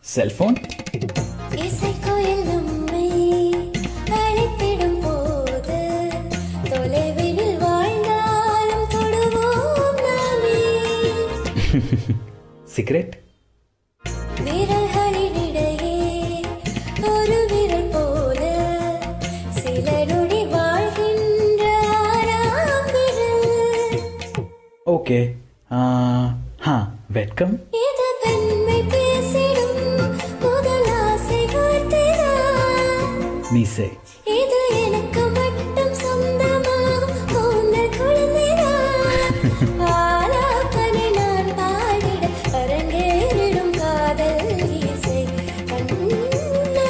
Cellphone இசைக்குயில் நம்மை அழைத்திடும் போது தொலைவினில் வாழ்ந்தாலும் தொடுவோம் நாமே சிகரெட் விரல்களினிடையே ஒரு விரல் போல சில நொடி வாழ்கின்ற ஆறாம் விரல் ஓகே ஹா வெட்கம் இது பெண்மை பேசிடும் முதல் ஆசை வார்த்தைதான் மீசை இது எனக்கு மட்டும் சொந்தமாகும் உங்கள் குழந்தைதான் ஆலாப்பனை நான் பாடிட அரங்கேறிடும் காதல் இசை கண்ணா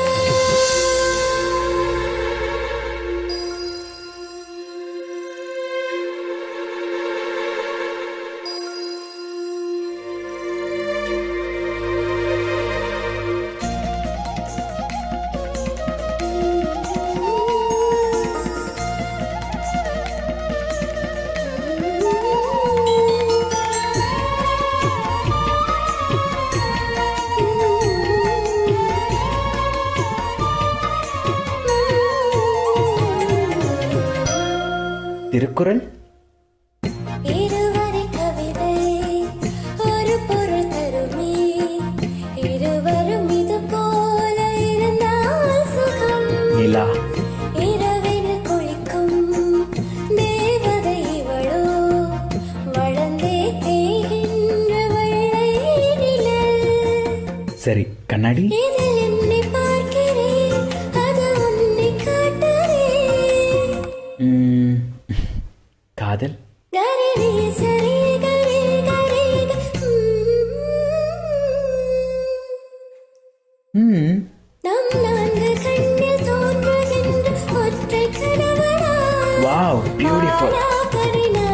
திருக்குறள் இருவரை கவிதை ஒரு பொருள் தருமே இருவரும் இது போல இருந்தால் சுகம் நிலா இரவினில் குளிக்கும் தேவதை இவளோ வளர்ந்தே தேய்கின்ற வெள்ளை நிழல் சரி கண்ணாடி இதில் என்னை பார்க்கிறேன் அது உன்னை காட்டுதே ம், காதல் கரிரி சரி கரி கரி க- ம். ம் நம் நான்கு கண்ணில் தோன்றுகின்ற ஒற்றை கணவனா வாவ் பியூட்டிஃபுல் கரினா